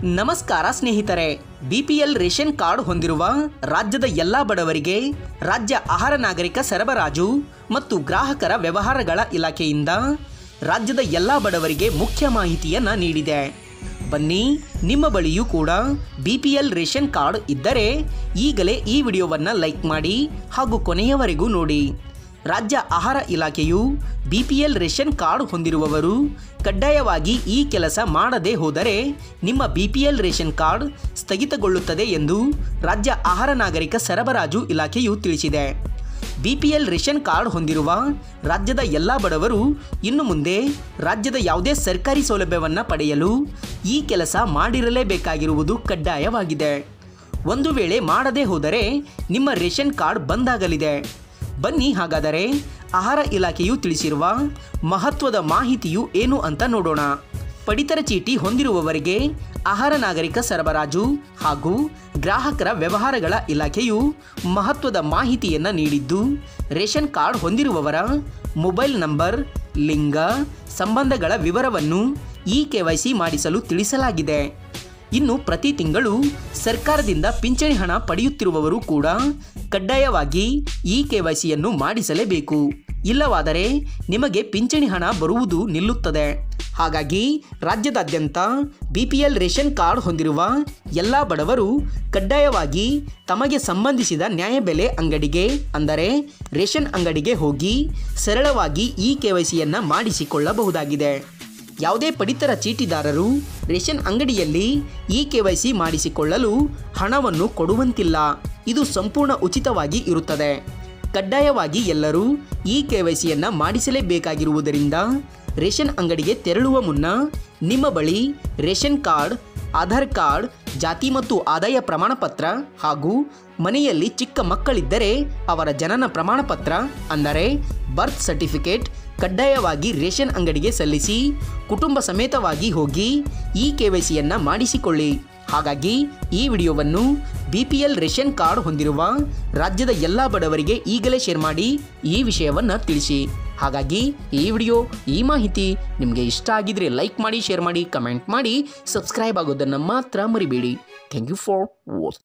ನಮಸ್ಕಾರ ಸ್ನೇಹಿತರೆ BPL ration card ಹೊಂದಿರುವ ರಾಜ್ಯದ ಎಲ್ಲ ಬಡವರಿಗೆ ರಾಜ್ಯ ಆಹಾರ ನಾಗರಿಕ ಸರಬರಾಜು ಮತ್ತು ಗ್ರಾಹಕರ ವ್ಯವಹಾರಗಳ ಇಲಾಖೆಯಿಂದ ರಾಜ್ಯದ ಎಲ್ಲ ಬಡವರಿಗೆ ಮುಖ್ಯ ಮಾಹಿತಿಯನ್ನ ನೀಡಿದೆ ಬನ್ನಿ ನಿಮ್ಮ ಬಳಿಯೂ ಕೂಡ ಬಿಪಿಎಲ್ ರೇಷನ್ ಕಾರ್ಡ್ ಇದ್ದರೆ ಈಗಲೇ ಈ ವಿಡಿಯೋವನ್ನು ಲೈಕ್ ಮಾಡಿ ಹಾಗೂ ಕೊನೆಯವರೆಗೂ ನೋಡಿ ರಾಜ್ಯ ಆಹಾರ ಇಲಾಖೆಯು ಬಿಪಿಎಲ್ ರೇಷನ್ ಕಾರ್ಡ್ ಹೊಂದಿರುವವರು ಕಡ್ಡಾಯವಾಗಿ ಈ ಕೆಲಸ ಮಾಡದೇ ಹೋದರೆ ನಿಮ್ಮ ಬಿಪಿಎಲ್ ರೇಷನ್ ಕಾರ್ಡ್ ಸ್ಥಗಿತಗೊಳ್ಳುತ್ತದೆ ಎಂದು ರಾಜ್ಯ ಆಹಾರ ನಾಗರಿಕ ಸರಬರಾಜು ಇಲಾಖೆಯು ತಿಳಿಸಿದೆ ಬಿಪಿಎಲ್ ರೇಷನ್ ಕಾರ್ಡ್ ಹೊಂದಿರುವ ರಾಜ್ಯದ ಎಲ್ಲ ಬಡವರು ಇನ್ನು ಮುಂದೆ ರಾಜ್ಯದ ಯಾವುದೇ ಸರ್ಕಾರಿ ಸೌಲಭ್ಯವನ್ನು ಪಡೆಯಲು ಈ ಕೆಲಸ ಮಾಡಿರಲೇಬೇಕಾಗಿರುವುದು ಕಡ್ಡಾಯವಾಗಿದೆ ಒಂದು ವೇಳೆ ಮಾಡದೇ ಹೋದರೆ ನಿಮ್ಮ ರೇಷನ್ ಕಾರ್ಡ್ ಬಂದಾಗಲಿದೆ ಬನ್ನಿ ಹಾಗಾದರೆ ಆಹಾರ ಇಲಾಖೆಯು ತಿಳಿಸಿರುವ ಮಹತ್ವದ ಮಾಹಿತಿಯು ಏನು ಅಂತ ನೋಡೋಣ ಪಡಿತರ ಚೀಟಿ ಹೊಂದಿರುವವರಿಗೆ ಆಹಾರ ನಾಗರಿಕ ಸರಬರಾಜು ಹಾಗೂ ಗ್ರಾಹಕರ ವ್ಯವಹಾರಗಳ ಇಲಾಖೆಯು ಮಹತ್ವದ ಮಾಹಿತಿಯನ್ನು ನೀಡಿದ್ದು ರೇಷನ್ ಕಾರ್ಡ್ ಹೊಂದಿರುವವರ ಮೊಬೈಲ್ ನಂಬರ್ ಲಿಂಗ ಸಂಬಂಧಗಳ ವಿವರವನ್ನು ಇ ಕೆ ವೈ ಸಿ ಮಾಡಿಸಲು ತಿಳಿಸಲಾಗಿದೆ ಇನ್ನು ಪ್ರತಿ ತಿಂಗಳು ಸರ್ಕಾರದಿಂದ ಪಿಂಚಣಿ ಹಣ ಪಡೆಯುತ್ತಿರುವವರು ಕೂಡ ಕಡ್ಡಾಯವಾಗಿ ಈ ಕೆ ವೈ ಸಿಯನ್ನು ಮಾಡಿಸಲೇಬೇಕು ಇಲ್ಲವಾದರೆ ನಿಮಗೆ ಪಿಂಚಣಿ ಹಣ ಬರುವುದು ನಿಲ್ಲುತ್ತದೆ ಹಾಗಾಗಿ ರಾಜ್ಯದಾದ್ಯಂತ ಬಿಪಿಎಲ್ ರೇಷನ್ ಕಾರ್ಡ್ ಹೊಂದಿರುವ ಎಲ್ಲ ಬಡವರು ಕಡ್ಡಾಯವಾಗಿ ತಮಗೆ ಸಂಬಂಧಿಸಿದ ನ್ಯಾಯಬೆಲೆ ಅಂಗಡಿಗೆ ಅಂದರೆ ರೇಷನ್ ಅಂಗಡಿಗೆ ಹೋಗಿ ಸರಳವಾಗಿ ಈ ಕೆ ವೈ ಸಿಯನ್ನು ಮಾಡಿಸಿಕೊಳ್ಳಬಹುದಾಗಿದೆ ಯಾವುದೇ ಪಡಿತರ ಚೀಟಿದಾರರು ರೇಷನ್ ಅಂಗಡಿಯಲ್ಲಿ ಇ ಕೆ ವೈ ಸಿ ಮಾಡಿಸಿಕೊಳ್ಳಲು ಹಣವನ್ನು ಕೊಡುವಂತಿಲ್ಲ ಇದು ಸಂಪೂರ್ಣ ಉಚಿತವಾಗಿ ಇರುತ್ತದೆ ಕಡ್ಡಾಯವಾಗಿ ಎಲ್ಲರೂ ಇ ಕೆ ವೈ ಸಿಯನ್ನು ಮಾಡಿಸಲೇಬೇಕಾಗಿರುವುದರಿಂದ ರೇಷನ್ ಅಂಗಡಿಗೆ ತೆರಳುವ ಮುನ್ನ ನಿಮ್ಮ ಬಳಿ ರೇಷನ್ ಕಾರ್ಡ್ ಆಧಾರ್ ಕಾರ್ಡ್ ಜಾತಿ ಮತ್ತು ಆದಾಯ ಪ್ರಮಾಣ ಪತ್ರ ಹಾಗೂ ಮನೆಯಲ್ಲಿ ಚಿಕ್ಕ ಮಕ್ಕಳಿದ್ದರೆ ಅವರ ಜನನ ಪ್ರಮಾಣ ಪತ್ರ ಅಂದರೆ ಬರ್ತ್ ಸರ್ಟಿಫಿಕೇಟ್ ಕಡ್ಡಾಯವಾಗಿ ರೇಷನ್ ಅಂಗಡಿಗೆ ಸಲ್ಲಿಸಿ ಕುಟುಂಬ ಸಮೇತವಾಗಿ ಹೋಗಿ ಈ ಕೆ ವೈ ಸಿಯನ್ನು ಮಾಡಿಸಿಕೊಳ್ಳಿ ಹಾಗಾಗಿ ಈ ವಿಡಿಯೋವನ್ನು B P L ration card ಹೊಂದಿರುವ ರಾಜ್ಯದ ಎಲ್ಲ ಬಡವರಿಗೆ ಈಗಲೇ ಶೇರ್ ಮಾಡಿ ಈ ವಿಷಯವನ್ನು ತಿಳಿಸಿ ಹಾಗಾಗಿ ಈ ವಿಡಿಯೋ ಈ ಮಾಹಿತಿ ನಿಮಗೆ ಇಷ್ಟ ಆಗಿದ್ರೆ ಲೈಕ್ ಮಾಡಿ ಶೇರ್ ಮಾಡಿ ಕಮೆಂಟ್ ಮಾಡಿ ಸಬ್ಸ್ಕ್ರೈಬ್ ಆಗೋದನ್ನು ಮಾತ್ರ ಮರಿಬೇಡಿ ಥ್ಯಾಂಕ್ ಯು ಫಾರ್ ವಾಚ್